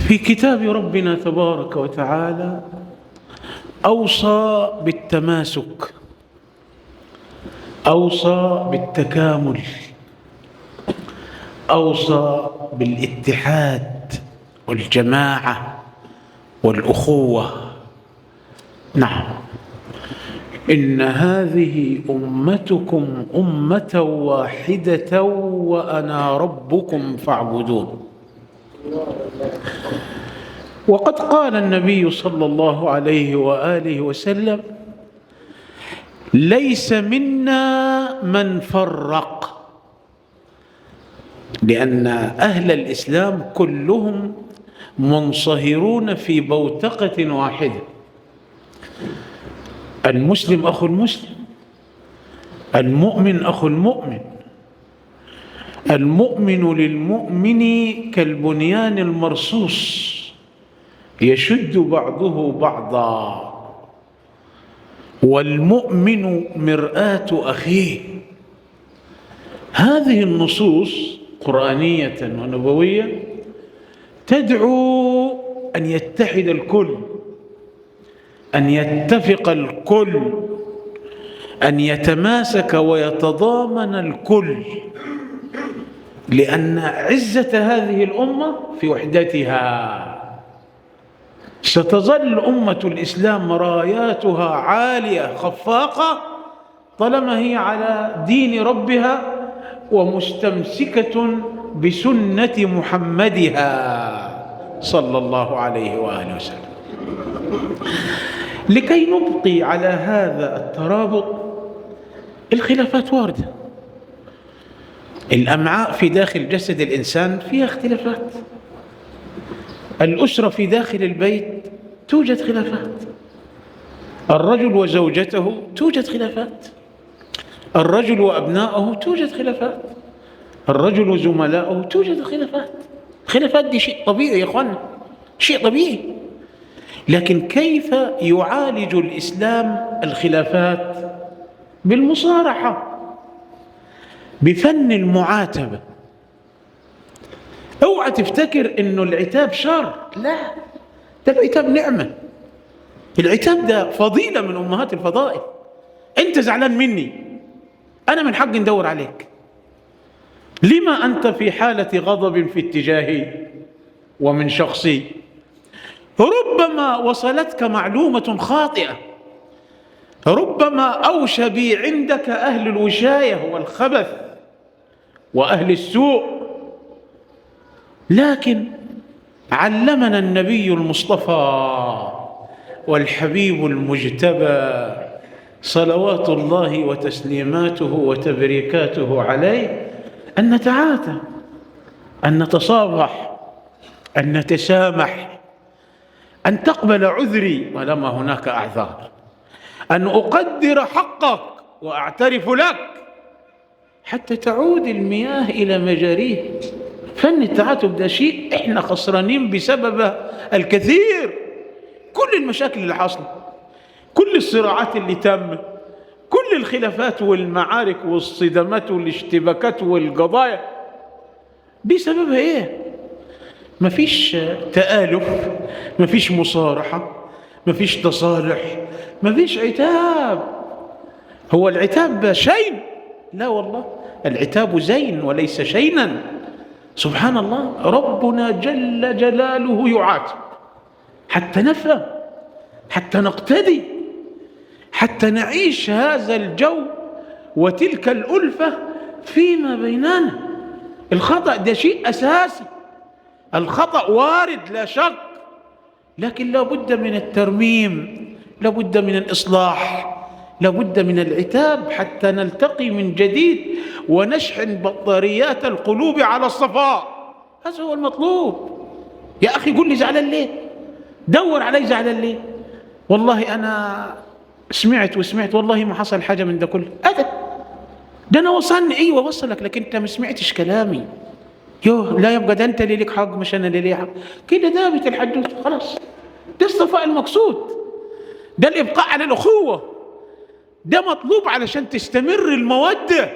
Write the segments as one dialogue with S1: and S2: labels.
S1: في كتاب ربنا تبارك وتعالى اوصى بالتماسك اوصى بالتكامل اوصى بالاتحاد والجماعه والاخوه نعم ان هذه امتكم امه واحده وانا ربكم فاعبدون وقد قال النبي صلى الله عليه واله وسلم ليس منا من فرق لان اهل الاسلام كلهم منصهرون في بوتقه واحده المسلم اخو المسلم المؤمن اخو المؤمن المؤمن للمؤمن كالبنيان المرصوص يشد بعضه بعضا والمؤمن مرآة أخيه هذه النصوص قرآنية ونبوية تدعو أن يتحد الكل أن يتفق الكل أن يتماسك ويتضامن الكل لأن عزة هذه الأمة في وحدتها ستظل أمة الإسلام راياتها عالية خفاقة طالما هي على دين ربها ومستمسكة بسنة محمدها صلى الله عليه وآله وسلم لكي نبقي على هذا الترابط الخلافات واردة الأمعاء في داخل جسد الإنسان فيها اختلافات الأسرة في داخل البيت توجد خلافات الرجل وزوجته توجد خلافات الرجل وأبنائه توجد خلافات الرجل وزملائه توجد خلافات خلافات دي شيء طبيعي يا اخوانا شيء طبيعي لكن كيف يعالج الإسلام الخلافات بالمصارحة بفن المعاتبة اوعى تفتكر انه العتاب شر لا ده العتاب نعمة العتاب ده فضيلة من أمهات الفضائل أنت زعلان مني أنا من حقي ندور عليك لما أنت في حالة غضب في اتجاهي ومن شخصي ربما وصلتك معلومة خاطئة ربما أوشى بي عندك أهل الوشاية والخبث وأهل السوء لكن علمنا النبي المصطفى والحبيب المجتبى صلوات الله وتسليماته وتبريكاته عليه أن نتعاتى أن نتصافح أن نتسامح أن تقبل عذري ولما هناك أعذار أن أقدر حقك وأعترف لك حتى تعود المياه إلى مجاريه فن التعاتب ده شيء احنا خسرانين بسببه الكثير كل المشاكل اللي حصلت كل الصراعات اللي تمت كل الخلافات والمعارك والصدمات والاشتباكات والقضايا بسببها ايه مفيش تآلف مفيش مصارحة مفيش تصالح مفيش عتاب هو العتاب شين لا والله العتاب زين وليس شينا سبحان الله ربنا جل جلاله يعاتب حتى نفهم حتى نقتدي حتى نعيش هذا الجو وتلك الألفة فيما بيننا الخطأ ده شيء أساسي الخطأ وارد لا شك لكن لا بد من الترميم لا بد من الإصلاح لا بد من العتاب حتى نلتقي من جديد ونشحن بطاريات القلوب على الصفاء هذا هو المطلوب يا أخي قل لي زعلان ليه دور علي زعلان ليه والله أنا سمعت وسمعت والله ما حصل حاجة من ده كله أبدا ده أنا وصلني أيوة وصلك لكن أنت ما سمعتش كلامي يوه لا يبقى ده أنت اللي ليك حق مش أنا اللي لي حق كده دابت الحدوث خلاص ده الصفاء المقصود ده الإبقاء على الأخوة ده مطلوب علشان تستمر المودة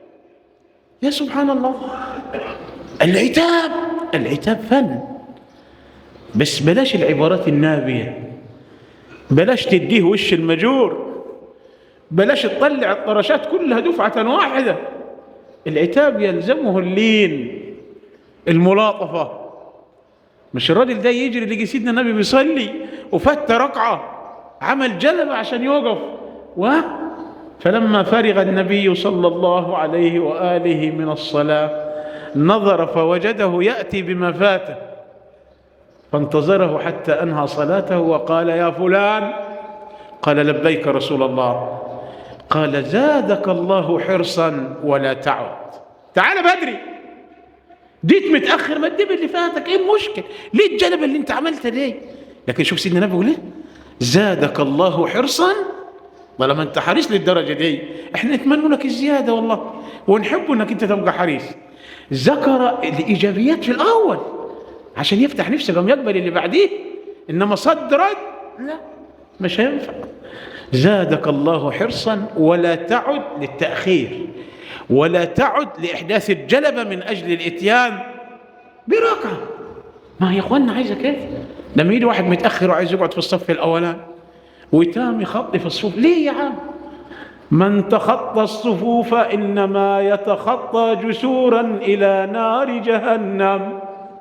S1: يا سبحان الله العتاب العتاب فن بس بلاش العبارات النابية بلاش تديه وش المجور بلاش تطلع الطرشات كلها دفعة واحدة العتاب يلزمه اللين الملاطفة مش الراجل ده يجري يلاقي سيدنا النبي بيصلي وفت ركعة عمل جلبة عشان يوقف و فلما فرغ النبي صلى الله عليه وآله من الصلاة نظر فوجده يأتي بما فاته فانتظره حتى أنهى صلاته وقال يا فلان قال لبيك رسول الله قال زادك الله حرصا ولا تعد تعال بدري جيت متأخر ما تجيب اللي فاتك ايه المشكل ليه الجلبة اللي انت عملتها ليه لكن شوف سيدنا النبي يقول ايه زادك الله حرصا طالما انت حريص للدرجة دي احنا نتمنى لك الزيادة والله ونحب انك انت تبقى حريص ذكر الايجابيات في الاول عشان يفتح نفسه قام يقبل اللي بعديه انما صد رد لا مش هينفع زادك الله حرصا ولا تعد للتأخير ولا تعد لإحداث الجلبة من أجل الإتيان بركعة ما يا إخواننا عايزة كيف لما يجي واحد متأخر وعايز يقعد في الصف الأولاني ويتام يخطي في الصفوف ليه يا عم من تخطى الصفوف إنما يتخطى جسورا إلى نار جهنم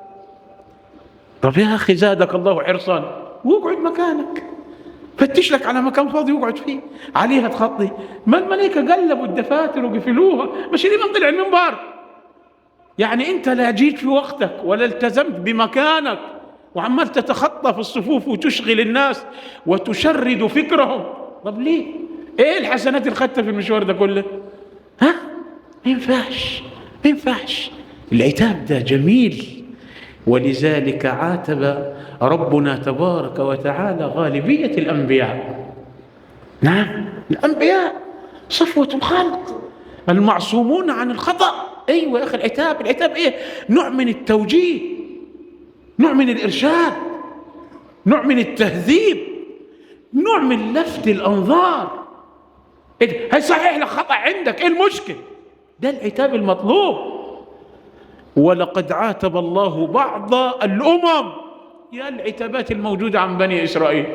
S1: طب يا أخي زادك الله حرصا واقعد مكانك فتش لك على مكان فاضي يقعد فيه عليها تخطي ما الملائكة قلبوا الدفاتر وقفلوها مش اللي من طلع المنبر يعني انت لا جيت في وقتك ولا التزمت بمكانك وعمال تتخطى في الصفوف وتشغل الناس وتشرد فكرهم طب ليه ايه الحسنات اللي خدتها في المشوار ده كله ها ما ينفعش ما ينفعش العتاب ده جميل ولذلك عاتب ربنا تبارك وتعالى غالبية الأنبياء نعم الأنبياء صفوة الخلق المعصومون عن الخطأ أيوة يا أخي العتاب العتاب إيه نوع من التوجيه نوع من الإرشاد نوع من التهذيب نوع من لفت الأنظار إيه هيصحح لك خطأ عندك إيه المشكل ده العتاب المطلوب ولقد عاتب الله بعض الأمم يا العتابات الموجودة عن بني إسرائيل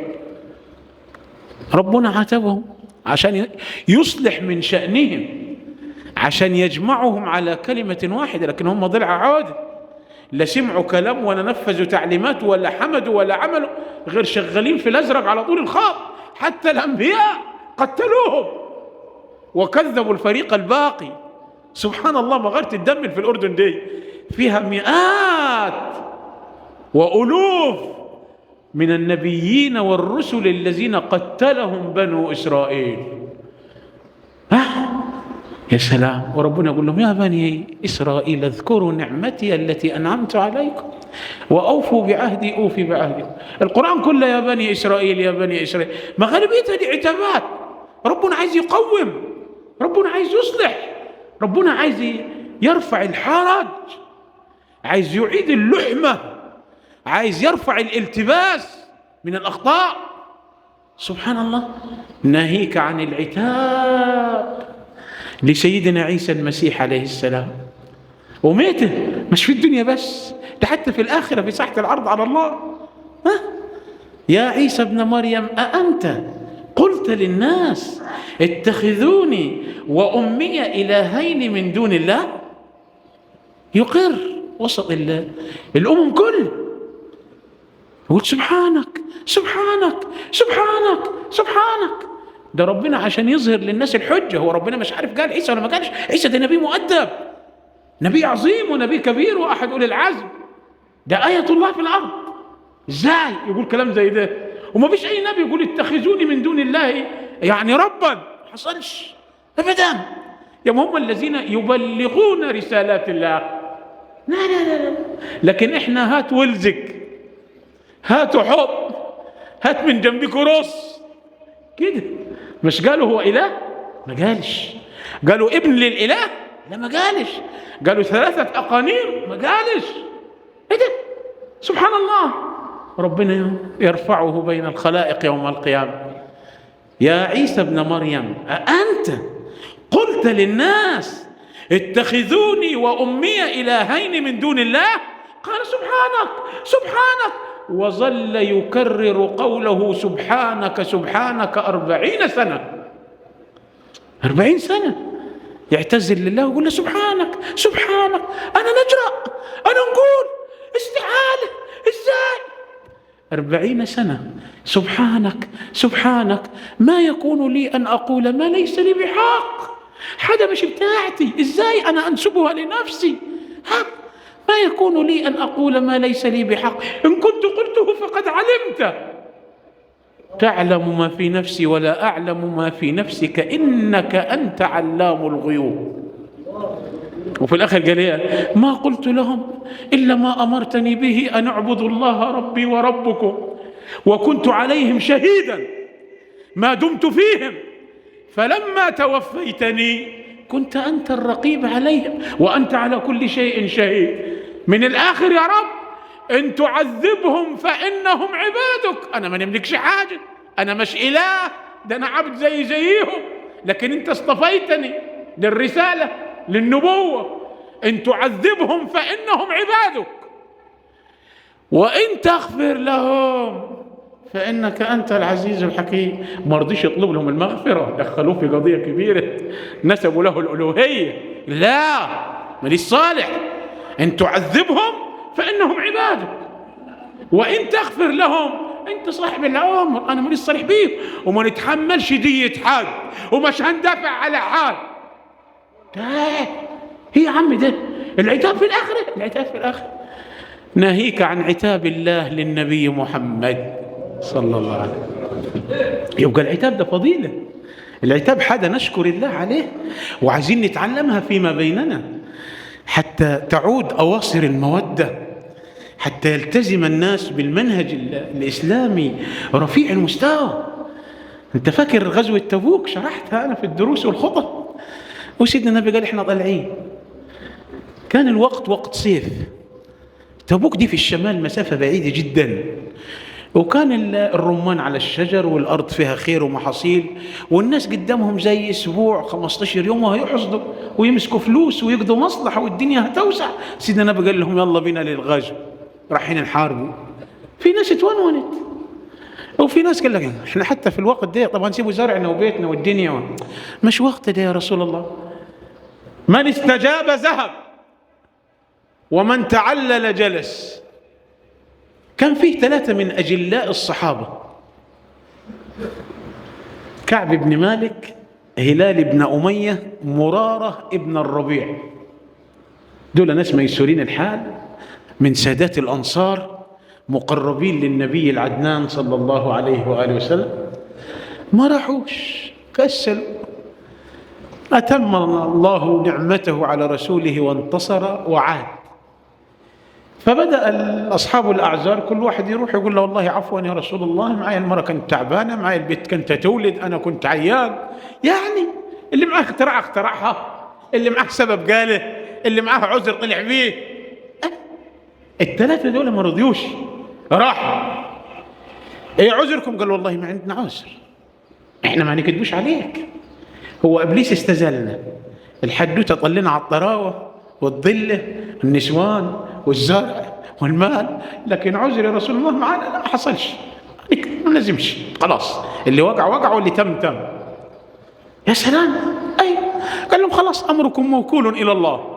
S1: ربنا عاتبهم عشان يصلح من شأنهم عشان يجمعهم على كلمة واحدة لكن هم ضلع عادة لا سمعوا كلام ولا نفذوا تعليمات ولا حمدوا ولا عملوا غير شغالين في الأزرق على طول الخط حتى الأنبياء قتلوهم وكذبوا الفريق الباقي سبحان الله مغارة الدم في الأردن دي فيها مئات وألوف من النبيين والرسل الذين قتلهم بنو إسرائيل ها يا سلام وربنا يقول لهم يا بني إسرائيل اذكروا نعمتي التي أنعمت عليكم وأوفوا بعهدي أوفي بعهدكم القرآن كله يا بني إسرائيل يا بني إسرائيل مغالبيتها دي عتابات ربنا عايز يقوم ربنا عايز يصلح ربنا عايز يرفع الحرج عايز يعيد اللحمة عايز يرفع الالتباس من الأخطاء سبحان الله ناهيك عن العتاب لسيدنا عيسى المسيح عليه السلام وميته مش في الدنيا بس ده حتى في الآخرة في ساحة العرض على الله ها؟ يا عيسى ابن مريم أأنت قلت للناس اتخذوني وأمي إلهين من دون الله يقر وسط الله الأمم كل يقول سبحانك سبحانك سبحانك سبحانك ده ربنا عشان يظهر للناس الحجة هو ربنا مش عارف قال عيسى ولا ما قالش عيسى ده نبي مؤدب نبي عظيم ونبي كبير وأحد أولي العزم ده آية الله في الأرض ازاي يقول كلام زي ده وما فيش أي نبي يقول اتخذوني من دون الله يعني ربا ما حصلش أبدا يا هم الذين يبلغون رسالات الله لا لا لا لا لكن احنا هات ولزك هات حط هات من جنبك رص كده مش قالوا هو إله ما قالش قالوا ابن للإله لا ما قالش قالوا ثلاثة أقانير ما قالش ايه ده سبحان الله ربنا يرفعه بين الخلائق يوم القيامة يا عيسى ابن مريم أأنت قلت للناس اتخذوني وأمي إلهين من دون الله قال سبحانك سبحانك وظل يكرر قوله سبحانك سبحانك أربعين سنة أربعين سنة يعتزل لله ويقول له سبحانك سبحانك أنا نجرأ أنا نقول استحالة إزاي أربعين سنة سبحانك سبحانك ما يكون لي أن أقول ما ليس لي بحق حدا مش بتاعتي إزاي أنا أنسبها لنفسي ها ما يكون لي أن أقول ما ليس لي بحق إن كنت قلته فقد علمت تعلم ما في نفسي ولا أعلم ما في نفسك إنك أنت علام الغيوب وفي الآخر قال إيه ما قلت لهم إلا ما أمرتني به أن اعبدوا الله ربي وربكم وكنت عليهم شهيدا ما دمت فيهم فلما توفيتني كنت أنت الرقيب عليهم وأنت على كل شيء شهيد من الآخر يا رب إن تعذبهم فإنهم عبادك أنا ما نملكش حاجة أنا مش إله ده أنا عبد زي زيهم لكن أنت اصطفيتني للرسالة للنبوة إن تعذبهم فإنهم عبادك وإن تغفر لهم فإنك أنت العزيز الحكيم ما رضيش يطلب لهم المغفرة دخلوه في قضية كبيرة نسبوا له الألوهية لا من الصالح إن تعذبهم فإنهم عبادك وإن تغفر لهم أنت صاحب الأمر أنا ماليش صريح بيه وما نتحملش دية حد ومش هندافع على حد ده هي يا عم ده العتاب في الآخرة العتاب في الآخرة ناهيك عن عتاب الله للنبي محمد صلى الله عليه وسلم يبقى العتاب ده فضيلة العتاب حاجة نشكر الله عليه وعايزين نتعلمها فيما بيننا حتى تعود أواصر المودة حتى يلتزم الناس بالمنهج الإسلامي رفيع المستوى أنت فاكر غزوة تبوك شرحتها أنا في الدروس والخطب وسيدنا النبي قال إحنا طالعين كان الوقت وقت صيف تبوك دي في الشمال مسافة بعيدة جدا وكان الرمان على الشجر والأرض فيها خير ومحاصيل والناس قدامهم زي أسبوع 15 يوم وهيحصدوا ويمسكوا فلوس ويقضوا مصلحة والدنيا هتوسع سيدنا النبي قال لهم يلا بينا للغزو رايحين نحاربوا في ناس اتونونت وفي ناس قال لك احنا حتى في الوقت ده طبعا نسيبوا زرعنا وبيتنا والدنيا مش وقت ده يا رسول الله من استجاب ذهب ومن تعلل جلس كان فيه ثلاثة من أجلاء الصحابة كعب بن مالك هلال بن أمية مرارة ابن الربيع دول ناس ميسورين الحال من سادات الأنصار مقربين للنبي العدنان صلى الله عليه وآله وسلم ما راحوش كسلوا أتم الله نعمته على رسوله وانتصر وعاد فبدأ أصحاب الأعذار كل واحد يروح يقول له والله عفوا يا رسول الله معي المرأة كانت تعبانة معي البيت كانت تولد أنا كنت عيان يعني اللي معاه اختراع اخترعها اللي معاه سبب قاله اللي معاه عذر طلع بيه الثلاثة دول ما رضيوش راحوا ايه عذركم قال والله ما عندنا عذر احنا ما نكذبوش عليك هو ابليس استزلنا الحدوته طلنا على الطراوه والظله النسوان والزرع والمال لكن عذر يا رسول الله معانا لا ما حصلش ما لازمش خلاص اللي وقع وقع واللي تم تم يا سلام اي قال لهم خلاص امركم موكول الى الله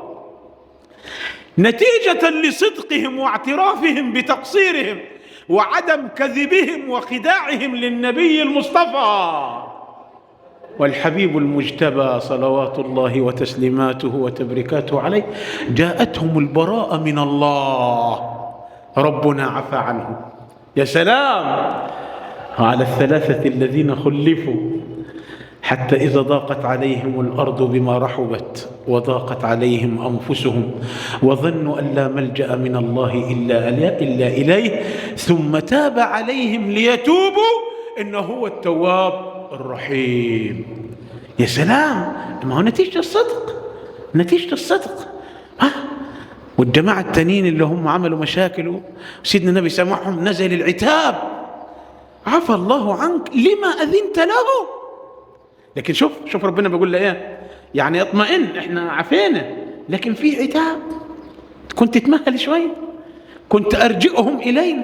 S1: نتيجة لصدقهم واعترافهم بتقصيرهم وعدم كذبهم وخداعهم للنبي المصطفى والحبيب المجتبى صلوات الله وتسليماته وتبركاته عليه جاءتهم البراءة من الله ربنا عفى عنهم يا سلام على الثلاثة الذين خلفوا حتى إذا ضاقت عليهم الأرض بما رحبت وضاقت عليهم أنفسهم وظنوا أن لا ملجأ من الله إلا, إلا إليه ثم تاب عليهم ليتوبوا إنه هو التواب الرحيم يا سلام ما هو نتيجة الصدق نتيجة الصدق ها والجماعة التانيين اللي هم عملوا مشاكل سيدنا النبي سامحهم نزل العتاب عفى الله عنك لما أذنت له لكن شوف شوف ربنا بيقول له ايه يعني اطمئن احنا عفينا لكن في عتاب كنت تمهل شويه كنت ارجئهم الينا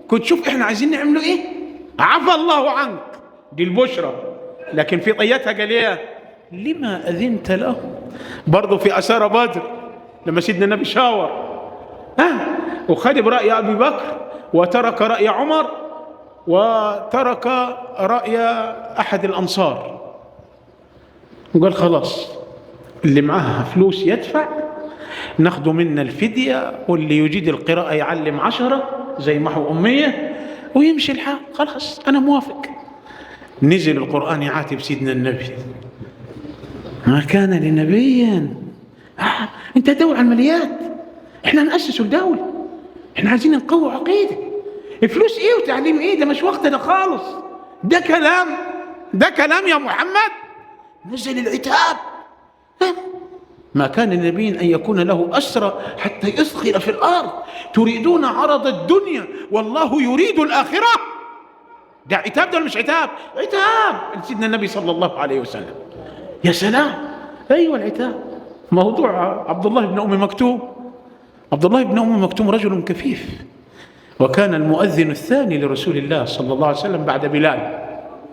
S1: كنت شوف احنا عايزين نعمله ايه عفى الله عنك دي البشرى لكن في طياتها قال ايه لما اذنت له برضه في اسارى بدر لما سيدنا النبي شاور ها وخد براي ابي بكر وترك راي عمر وترك راي احد الانصار وقال خلاص اللي معاه فلوس يدفع ناخده منا الفدية واللي يجيد القراءة يعلم عشرة زي محو أمية ويمشي الحال خلاص أنا موافق نزل القرآن يعاتب سيدنا النبي ما كان لنبي آه. انت دور على الماليات احنا نأسس الدولة احنا عايزين نقوي عقيدة فلوس ايه وتعليم ايه ده مش وقتنا خالص ده كلام ده كلام يا محمد نزل العتاب ما كان لنبي أن يكون له أسرى حتى يثخر في الأرض تريدون عرض الدنيا والله يريد الآخرة ده عتاب ده ولا مش عتاب عتاب سيدنا النبي صلى الله عليه وسلم يا سلام أيوة العتاب موضوع عبد الله بن أم مكتوم عبد الله بن أم مكتوم رجل كفيف وكان المؤذن الثاني لرسول الله صلى الله عليه وسلم بعد بلال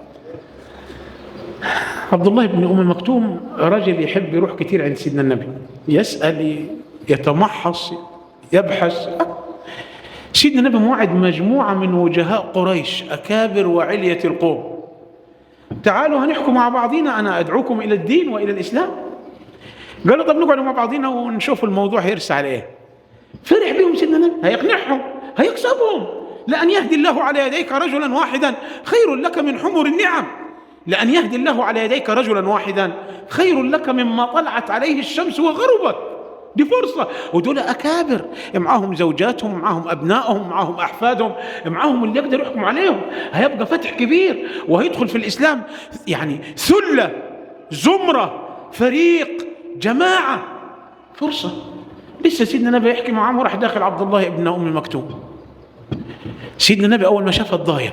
S1: عبد الله بن أم مكتوم رجل يحب يروح كتير عند سيدنا النبي يسأل يتمحص يبحث سيدنا النبي موعد مجموعة من وجهاء قريش أكابر وعلية القوم تعالوا هنحكم مع بعضنا أنا أدعوكم إلى الدين وإلى الإسلام قالوا طب نقعد مع بعضنا ونشوف الموضوع هيرسى على ايه فرح بهم سيدنا النبي هيقنعهم هيكسبهم لأن يهدي الله على يديك رجلا واحدا خير لك من حمر النعم لأن يهدي الله على يديك رجلا واحدا خير لك مما طلعت عليه الشمس وغربت دي فرصة ودول أكابر معاهم زوجاتهم معاهم أبنائهم معاهم أحفادهم معاهم اللي يقدر يحكم عليهم هيبقى فتح كبير وهيدخل في الإسلام يعني ثلة زمرة فريق جماعة فرصة لسه سيدنا النبي يحكي معاهم وراح داخل عبد الله ابن أم مكتوم سيدنا النبي أول ما شافه اتضايق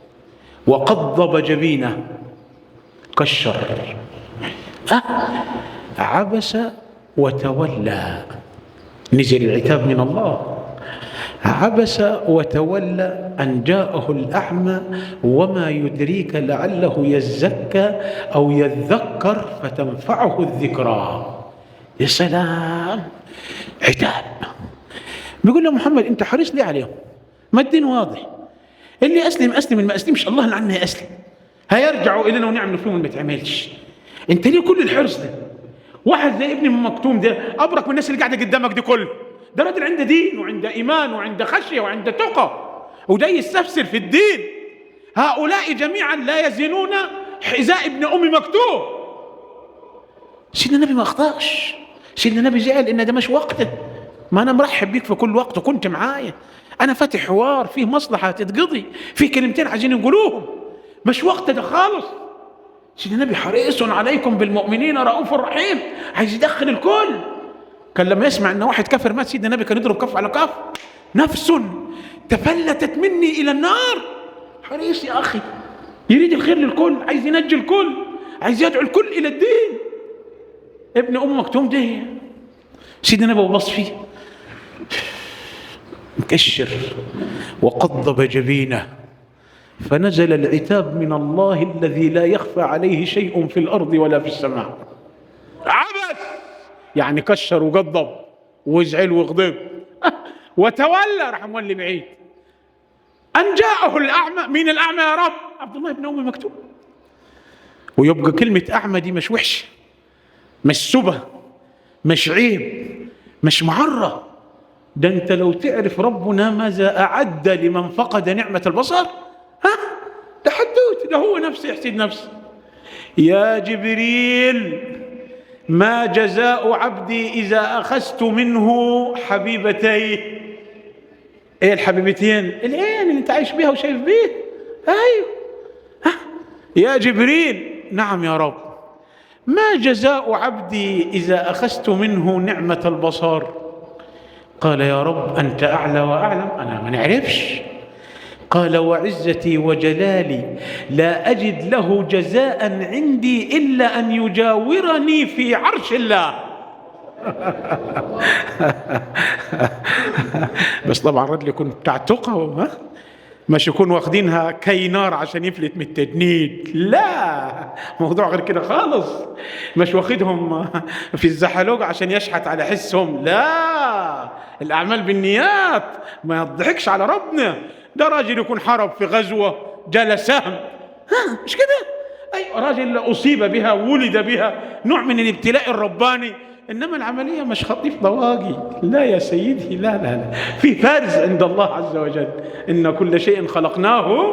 S1: وقضب جبينه كالشر أه عبس وتولى نزل العتاب من الله عبس وتولى أن جاءه الأعمى وما يدريك لعله يزكى أو يذكر فتنفعه الذكرى يا سلام عتاب بيقول له محمد أنت حريص ليه عليهم ما الدين واضح اللي أسلم أسلم اللي ما أسلمش الله لعنه أسلم هيرجعوا إلينا ونعمل فيهم ما تعملش أنت ليه كل الحرص ده واحد زي ابن مكتوم ده أبرك من الناس اللي قاعدة قدامك دي كله ده راجل عنده دين وعنده إيمان وعنده خشية وعنده تقى وده يستفسر في الدين هؤلاء جميعا لا يزنون حذاء ابن أم مكتوم سيدنا النبي ما أخطأش سيدنا النبي زعل إن ده مش وقته ما أنا مرحب بيك في كل وقت وكنت معايا أنا فاتح حوار فيه مصلحة تتقضي فيه كلمتين عايزين يقولوهم مش وقت ده خالص سيدنا النبي حريص عليكم بالمؤمنين رؤوف رحيم عايز يدخل الكل كان لما يسمع ان واحد كافر مات سيدنا النبي كان يضرب كف على كف نفس تفلتت مني الى النار حريص يا اخي يريد الخير للكل عايز ينجي الكل عايز يدعو الكل الى الدين ابن ام مكتوم ده سيدنا النبي بص فيه مكشر وقضب جبينه فنزل العتاب من الله الذي لا يخفى عليه شيء في الارض ولا في السماء عبث يعني كشر وغضب وزعل وغضب وتولى راح مولي بعيد ان جاءه الاعمى مين الاعمى يا رب عبد الله بن ام مكتوب ويبقى كلمه اعمى دي مش وحشه مش سبه مش عيب مش معره ده انت لو تعرف ربنا ماذا اعد لمن فقد نعمه البصر ها ده حدوت ده هو نفسه يحسد نفسه يا جبريل ما جزاء عبدي إذا أخذت منه حبيبتيه إيه الحبيبتين العين اللي أنت عايش بيها وشايف بيه أيوه ها يا جبريل نعم يا رب ما جزاء عبدي إذا أخذت منه نعمة البصر قال يا رب أنت أعلى وأعلم أنا ما نعرفش قال وعزتي وجلالي لا أجد له جزاء عندي إلا أن يجاورني في عرش الله بس طبعا رجل يكون بتاع تقى مش يكون واخدينها كي نار عشان يفلت من التجنيد لا موضوع غير كده خالص مش واخدهم في الزحلوق عشان يشحت على حسهم لا الأعمال بالنيات ما يضحكش على ربنا ده راجل يكون حرب في غزوة جال سهم ها مش كده أي راجل أصيب بها ولد بها نوع من الابتلاء الرباني إنما العملية مش خطيف ضواقي لا يا سيدي لا لا لا في فارز عند الله عز وجل إن كل شيء خلقناه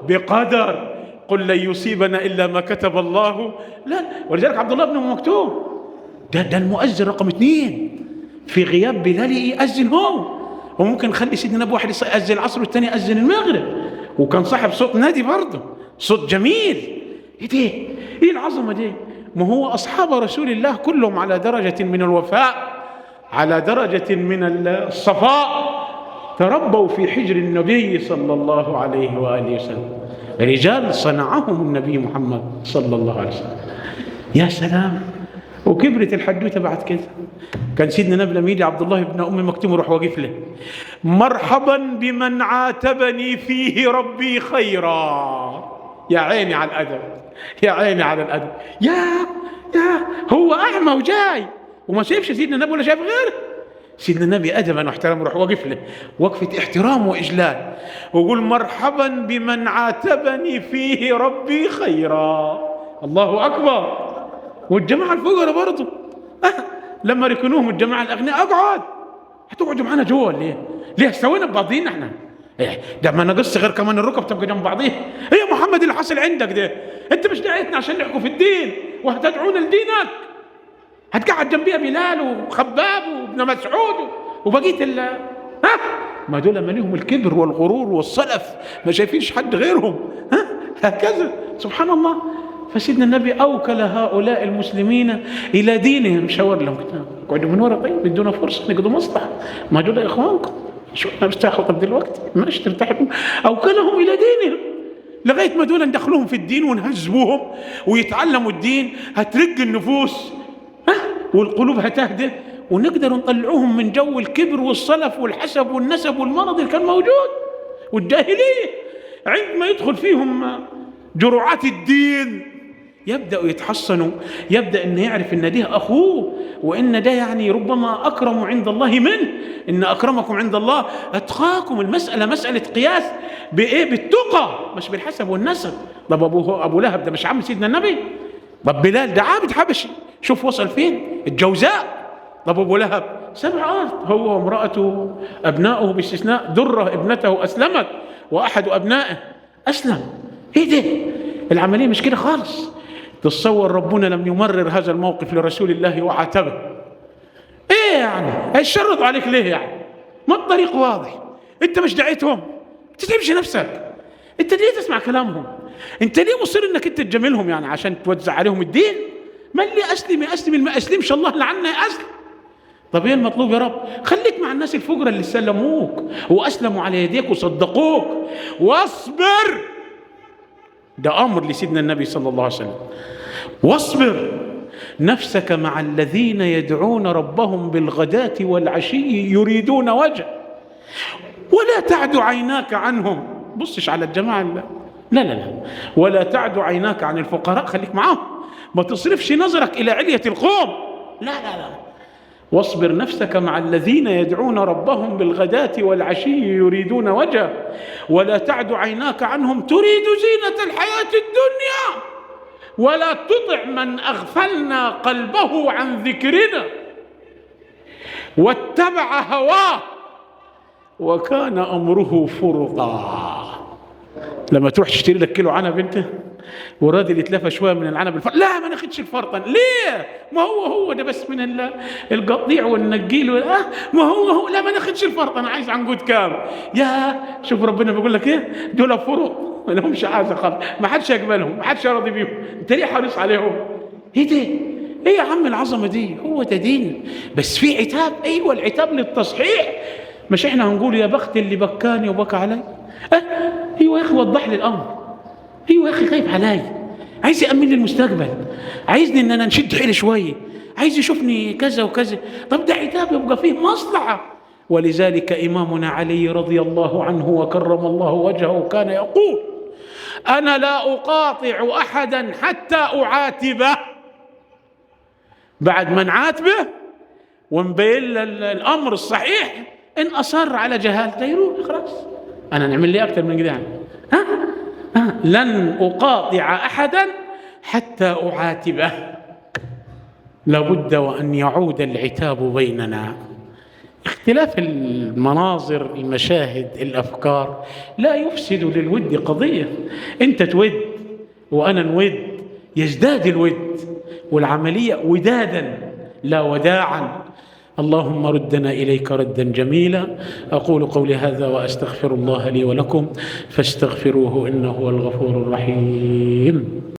S1: بقدر قل لن يصيبنا إلا ما كتب الله لا ولذلك عبد الله بن مكتوم ده ده المؤذن رقم اثنين في غياب بلال يأذن هو وممكن نخلي سيدنا النبي واحد يأذن العصر والثاني يأذن المغرب وكان صاحب صوت نادي برضه صوت جميل ايه ده ايه العظمه دي ما هو اصحاب رسول الله كلهم على درجه من الوفاء على درجه من الصفاء تربوا في حجر النبي صلى الله عليه واله وسلم رجال صنعهم النبي محمد صلى الله عليه وسلم يا سلام وكبرت الحدوته بعد كده كان سيدنا نبي لما يجي عبد الله بن ام مكتوم يروح واقف له مرحبا بمن عاتبني فيه ربي خيرا يا عيني على الادب يا عيني على الادب يا يا هو اعمى وجاي وما شايفش سيدنا النبي ولا شايف غيره سيدنا النبي ادبا واحترام يروح واقف له وقفه احترام واجلال ويقول مرحبا بمن عاتبني فيه ربي خيرا الله اكبر والجماعه الفقراء برضه أه لما ركنوهم الجماعه الاغنياء اقعد هتقعدوا معانا جوه ليه؟ ليه استوينا ببعضينا احنا؟ إيه ده ما نقص غير كمان الركب تبقى جنب بعضيها ايه يا محمد اللي حصل عندك ده انت مش دعيتنا عشان نحكوا في الدين وهتدعونا لدينك هتقعد جنبيها بلال وخباب وابن مسعود وبقيه ال ها ما دول ما لهم الكبر والغرور والصلف ما شايفينش حد غيرهم ها هكذا سبحان الله فسيدنا النبي اوكل هؤلاء المسلمين الى دينهم شاور لهم كتاب اقعدوا من ورا طيب ادونا فرصه نقضوا مصلحه ما دول اخوانكم شو احنا بنرتاحوا طب دلوقتي ماشي ترتاحوا اوكلهم الى دينهم لغايه ما دول ندخلوهم في الدين ونهذبوهم ويتعلموا الدين هترق النفوس ها والقلوب هتهدى ونقدر نطلعوهم من جو الكبر والصلف والحسب والنسب والمرض اللي كان موجود والجاهليه عندما يدخل فيهم جرعات الدين يبدأ يتحصنوا يبدأ أن يعرف أن ده أخوه وأن ده يعني ربما أكرم عند الله منه إن أكرمكم عند الله أتقاكم المسألة مسألة قياس بإيه بالتقى مش بالحسب والنسب طب أبوه أبو لهب ده مش عم سيدنا النبي طب بلال ده عابد حبشي شوف وصل فين الجوزاء طب أبو لهب سبع أرض هو وامرأته أبناؤه باستثناء درة ابنته أسلمت وأحد أبنائه أسلم إيه ده العملية مش كده خالص تصور ربنا لم يمرر هذا الموقف لرسول الله وعاتبه ايه يعني هيشرط عليك ليه يعني ما الطريق واضح انت مش دعيتهم تتعبش نفسك انت ليه تسمع كلامهم انت ليه مصر انك انت تجاملهم يعني عشان توزع عليهم الدين من اللي اسلم ياسلم اللي ما اسلمش الله لعنا ياسلم طب ايه المطلوب يا رب خليك مع الناس الفقراء اللي سلموك واسلموا على يديك وصدقوك واصبر ده امر لسيدنا النبي صلى الله عليه وسلم واصبر نفسك مع الذين يدعون ربهم بالغداة والعشي يريدون وجه ولا تعد عيناك عنهم بصش على الجماعة لا لا لا, لا. ولا تعد عيناك عن الفقراء خليك معاهم ما تصرفش نظرك إلى علية القوم لا لا لا واصبر نفسك مع الذين يدعون ربهم بالغداة والعشي يريدون وجهه ولا تعد عيناك عنهم تريد زينة الحياة الدنيا ولا تطع من اغفلنا قلبه عن ذكرنا واتبع هواه وكان امره فرطا لما تروح تشتري لك كيلو عنب انت والراجل يتلفى شويه من العنب الفرط لا ما ناخدش الفرطن ليه ما هو هو ده بس من القطيع والنجيل آه ما هو هو لا ما ناخدش الفرطن عايز عنقود كام يا شوف ربنا بيقول لك ايه دول فرط ما لهمش حاجه خالص ما حدش يقبلهم ما حدش راضي بيهم انت ليه حريص عليهم ايه ده ايه يا عم العظمه دي هو ده دين بس في عتاب ايوه العتاب للتصحيح مش احنا هنقول يا بخت اللي بكاني وبكى علي اه ايوه يا اخي وضح لي الامر ايوه يا اخي خايف علي عايز يامن لي المستقبل عايزني ان انا نشد حيلي شويه عايز يشوفني كذا وكذا طب ده عتاب يبقى فيه مصلحه ولذلك إمامنا علي رضي الله عنه وكرم الله وجهه كان يقول أنا لا أقاطع أحدا حتى أعاتبه بعد ما نعاتبه ونبين الأمر الصحيح إن أصر على جهالته يروح خلاص أنا نعمل لي أكثر من كذا ها؟ ها؟ لن أقاطع أحدا حتى أعاتبه لابد وأن يعود العتاب بيننا اختلاف المناظر المشاهد الافكار لا يفسد للود قضيه انت تود وانا نود يزداد الود والعمليه ودادا لا وداعا اللهم ردنا اليك ردا جميلا اقول قولي هذا واستغفر الله لي ولكم فاستغفروه انه هو الغفور الرحيم